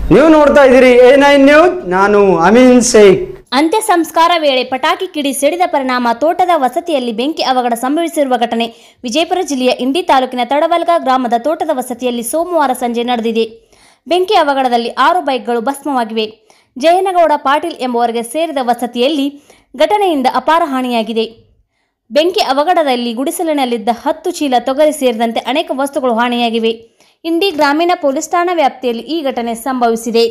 ನೀವು ನೋಡ್ತಾ ಇದ್ದೀರಿ ಎ ನೈನ್ ನ್ಯೂಸ್ ನಾನು ಅಮೀನ್ ಶೇಖ್ ಅಂತ್ಯ ಸಂಸ್ಕಾರ ವೇಳೆ ಪಟಾಕಿ ಕಿಡಿ ಸಿಡಿದ ಪರಿಣಾಮ ತೋಟದ ವಸತಿಯಲ್ಲಿ ಬೆಂಕಿ ಅವಘಡ ಸಂಭವಿಸಿರುವ ಘಟನೆ ವಿಜಯಪುರ ಜಿಲ್ಲೆಯ ಇಂಡಿ ತಾಲೂಕಿನ ತಡವಲ್ಗ ಗ್ರಾಮದ ತೋಟದ ವಸತಿಯಲ್ಲಿ ಸೋಮವಾರ ಸಂಜೆ ನಡೆದಿದೆ ಬೆಂಕಿ ಅವಘಡದಲ್ಲಿ ಆರು ಬೈಕ್ಗಳು ಭಸ್ಮವಾಗಿವೆ ಜಯನಗೌಡ ಪಾಟೀಲ್ ಎಂಬುವರಿಗೆ ಸೇರಿದ ವಸತಿಯಲ್ಲಿ ಘಟನೆಯಿಂದ ಅಪಾರ ಹಾನಿಯಾಗಿದೆ ಬೆಂಕಿ ಅವಘಡದಲ್ಲಿ ಗುಡಿಸಲಿನಲ್ಲಿದ್ದ ಹತ್ತು ಚೀಲ ತೊಗರಿ ಸೇರಿದಂತೆ ಅನೇಕ ವಸ್ತುಗಳು ಹಾನಿಯಾಗಿವೆ ಇಂಡಿ ಗ್ರಾಮೀಣ ಪೊಲೀಸ್ ಠಾಣಾ ವ್ಯಾಪ್ತಿಯಲ್ಲಿ ಈ ಘಟನೆ ಸಂಭವಿಸಿದೆ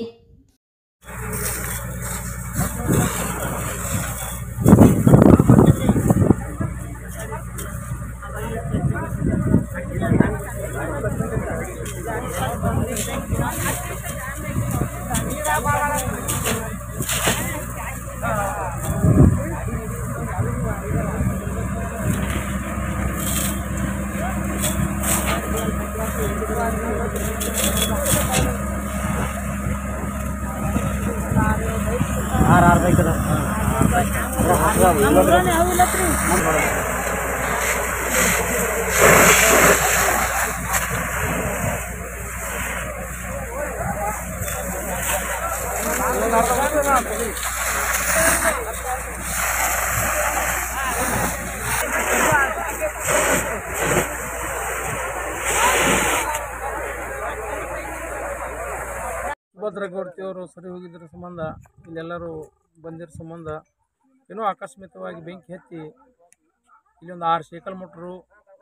ಸುಭದ್ರ ಗೌಡ್ತಿಯವರು ಸರಿ ಹೋಗಿದ್ರ ಸಂಬಂಧ ಇಲ್ಲೆಲ್ಲರೂ ಬಂದಿರೋ ಸಂಬಂಧ ಏನೋ ಆಕಸ್ಮಿಕವಾಗಿ ಬೆಂಕಿ ಹತ್ತಿ ಇಲ್ಲೊಂದು ಆರು ಸೈಕಲ್ ಮೋಟ್ರು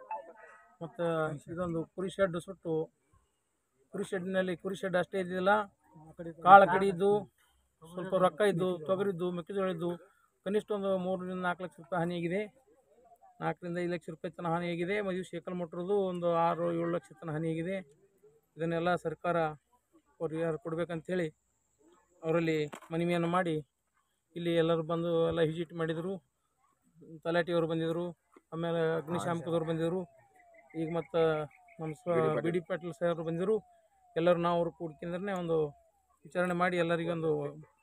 ಮತ್ತು ಇದೊಂದು ಕುರಿ ಶೆಡ್ ಸುಟ್ಟು ಕುರಿ ಶೆಡ್ನಲ್ಲಿ ಕುರಿ ಶೆಡ್ ಅಷ್ಟೇ ಇದ್ದಿಲ್ಲ ಕಾಳು ಕಡಿ ಇದ್ದು ಸ್ವಲ್ಪ ರೊಕ್ಕ ಇದ್ದು ತೊಗರಿದ್ದು ಮೆಕ್ಕೆಜೋಳ ಇದ್ದು ಕನಿಷ್ಠ ಒಂದು ಮೂರರಿಂದ ನಾಲ್ಕು ಲಕ್ಷ ರೂಪಾಯಿ ಹಾನಿಯಾಗಿದೆ ನಾಲ್ಕರಿಂದ ಐದು ಲಕ್ಷ ರೂಪಾಯಿ ತನಕ ಹಾನಿಯಾಗಿದೆ ಮದುವೆ ಸೈಕಲ್ ಮೋಟ್ರದ್ದು ಒಂದು ಆರು ಏಳು ಲಕ್ಷ ತನಕ ಹಾನಿಯಾಗಿದೆ ಇದನ್ನೆಲ್ಲ ಸರ್ಕಾರ ಪರಿಹಾರ ಕೊಡಬೇಕಂತೇಳಿ ಅವರಲ್ಲಿ ಮನವಿಯನ್ನು ಮಾಡಿ ಇಲ್ಲಿ ಎಲ್ಲರೂ ಬಂದು ಎಲ್ಲ ವಿಸಿಟ್ ಮಾಡಿದರು ತಲಾಟಿಯವರು ಬಂದಿದ್ದರು ಆಮೇಲೆ ಅಗ್ನಿಶಾಮಕದವ್ರು ಬಂದಿದ್ದರು ಈಗ ಮತ್ತು ನಮ್ಮ ಸ್ವ ಬಿ ಡಿ ಪಾಟೀಲ್ ಸಾಹೇಬರು ಬಂದಿದ್ದರು ಎಲ್ಲರೂ ನಾವು ಅವರು ಕೂಡ್ಕೊಂಡ್ರೆ ಒಂದು ವಿಚಾರಣೆ ಮಾಡಿ ಎಲ್ಲರಿಗೊಂದು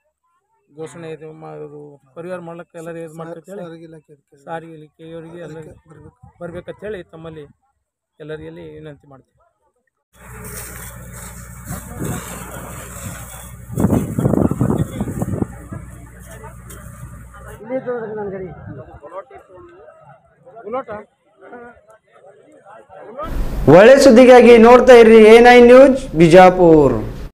ಘೋಷಣೆ ಇದು ಮಾಡೋದು ಪರಿಹಾರ ಮಾಡ್ಲಿಕ್ಕೆ ಎಲ್ಲರೂ ಇದು ಮಾಡ್ಬೇಕು ಹೇಳಿ ಸಾರಿಗೆ ಇಲಾಖೆಯವರಿಗೆ ಎಲ್ಲರಿಗೆ ಬರ್ಬೇಕಂತ ಹೇಳಿ ತಮ್ಮಲ್ಲಿ ಎಲ್ಲರಿಗೆಲ್ಲಿ ವಿನಂತಿ ಮಾಡ್ತೀವಿ ಒಳ್ಳೆ ಸುದ್ದಿಗಾಗಿ ನೋಡ್ತಾ ಇರ್ರಿ ಎ ನೈನ್ ನ್ಯೂಸ್ ಬಿಜಾಪುರ್